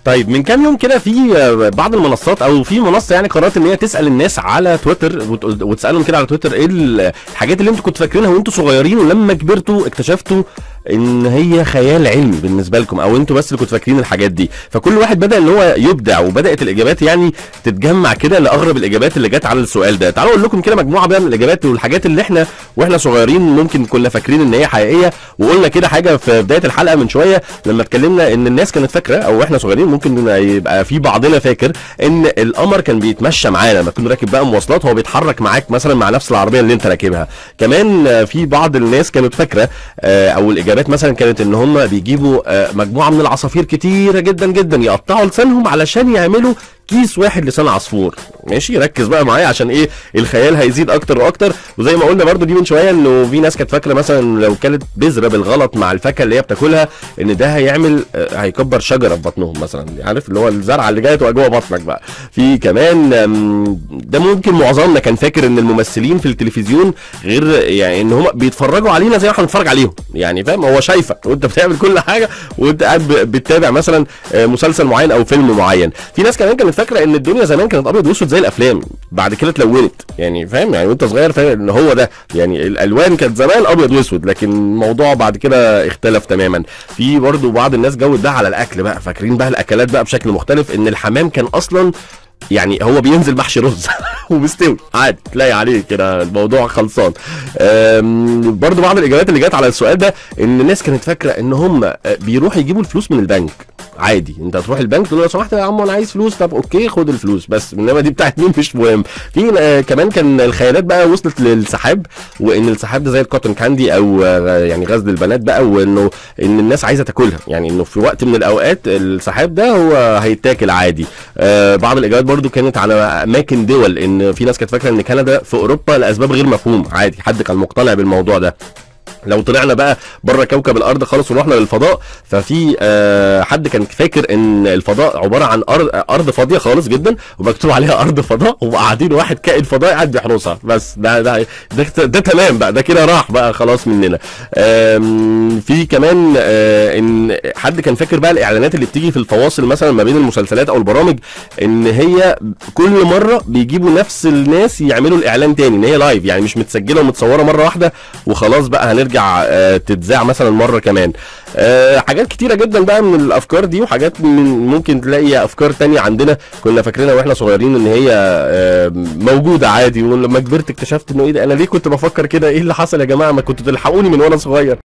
طيب من كام يوم كده في آه، بعض المنصات او في منصه يعني قررت ان هي تسال الناس على تويتر وت- وتسالهم كده على تويتر ايه الحاجات اللي انتوا كنتوا فاكرينها وانتوا صغيرين ولما كبرتوا اكتشفتوا ان هي خيال علمي بالنسبه لكم او انتوا بس اللي كنتوا فاكرين الحاجات دي فكل واحد بدا ان هو يبدع وبدات الاجابات يعني تتجمع كده لاغرب الاجابات اللي جت على السؤال ده تعالوا اقول لكم كده مجموعه بقى من الاجابات والحاجات اللي احنا واحنا صغيرين ممكن كنا فاكرين ان هي حقيقيه وقلنا كده حاجه في بدايه الحلقه من شويه لما اتكلمنا ان الناس كانت فاكره او احنا صغيرين ممكن يبقى في بعضنا فاكر ان القمر كان بيتمشى معانا لما تكون راكب بقى مواصلات هو بيتحرك معاك مثلا مع نفس العربيه اللي انت راكبها كمان آه، في بعض الناس كانت فاكره آه، او الاجابات مثلا كانت ان هم بيجيبوا آه، مجموعه من العصافير كتيره جدا جدا يقطعوا لسانهم علشان يعملوا كيس واحد لسان عصفور ماشي ركز بقى معايا عشان ايه الخيال هيزيد اكتر واكتر وزي ما قلنا برضو دي من شويه انه في ناس كانت فاكره مثلا لو كانت بذره بالغلط مع الفاكهه اللي هي بتاكلها ان ده هيعمل آه، هيكبر شجره في بطنهم مثلا عارف اللي هو الزرعه اللي جايه تبقى جوه بطنك بقى في كمان آم، ده ممكن معظمنا كان فاكر ان الممثلين في التلفزيون غير يعني ان هم بيتفرجوا علينا زي ما احنا بنتفرج عليهم يعني فاهم هو شايفك وانت بتعمل كل حاجه وانت قاعد ب- بتتابع مثلا آه، مسلسل معين او فيلم معين في ناس كمان كانت فاكره ان الدنيا زمان كانت ابيض واسود زي الافلام بعد كده اتلونت يعني فاهم يعني وانت صغير فاهم ان هو ده يعني الالوان كانت زمان ابيض واسود لكن الموضوع بعد كده اختلف تماما في برضو بعض الناس جود ده على الاكل بقى فاكرين بقى الاكلات بقى بشكل مختلف ان الحمام كان اصلا يعني هو بينزل محشي رز ومستوي عادي تلاقي عليه كده الموضوع خلصان أم، برضو بعض الاجابات اللي جت على السؤال ده ان الناس كانت فاكره ان هم آه، بيروحوا يجيبوا الفلوس من البنك عادي انت تروح البنك تقول له لو سمحت يا عم انا عايز فلوس طب اوكي خد الفلوس بس انما دي بتاعت مين مش مهم في آه، كمان كان الخيالات بقى وصلت للسحاب وان السحاب ده زي الكوتن كاندي او آه، يعني غزل البنات بقى وانه ان الناس عايزه تاكلها يعني انه في وقت من الاوقات السحاب ده هو هيتاكل عادي آه، بعض الاجابات برضو كانت على اماكن دول ان في ناس كانت فاكره ان كندا في اوروبا لاسباب غير مفهومه عادي حد كان مقتنع بالموضوع ده لو طلعنا بقى بره كوكب الارض خالص ورحنا للفضاء ففي آه حد كان فاكر ان الفضاء عباره عن ارض ارض فاضيه خالص جدا ومكتوب عليها ارض فضاء وقاعدين واحد كائن فضائي قاعد بيحرسها بس ده ده ده, ده, ده تمام بقى ده كده راح بقى خلاص مننا آم، في كمان آه ان حد كان فاكر بقى الاعلانات اللي بتيجي في الفواصل مثلا ما بين المسلسلات او البرامج ان هي كل مره بيجيبوا نفس الناس يعملوا الاعلان تاني ان هي لايف يعني مش متسجله ومتصوره مره واحده وخلاص بقى هنرجع آه، تتذاع مثلا مره كمان آه، حاجات كتيره جدا بقى من الافكار دي وحاجات من ممكن تلاقي افكار تانية عندنا كنا فاكرينها واحنا صغيرين ان هي آه، موجوده عادي ولما كبرت اكتشفت انه ايه ده انا ليه كنت بفكر كده ايه اللي حصل يا جماعه ما كنتوا تلحقوني من وانا صغير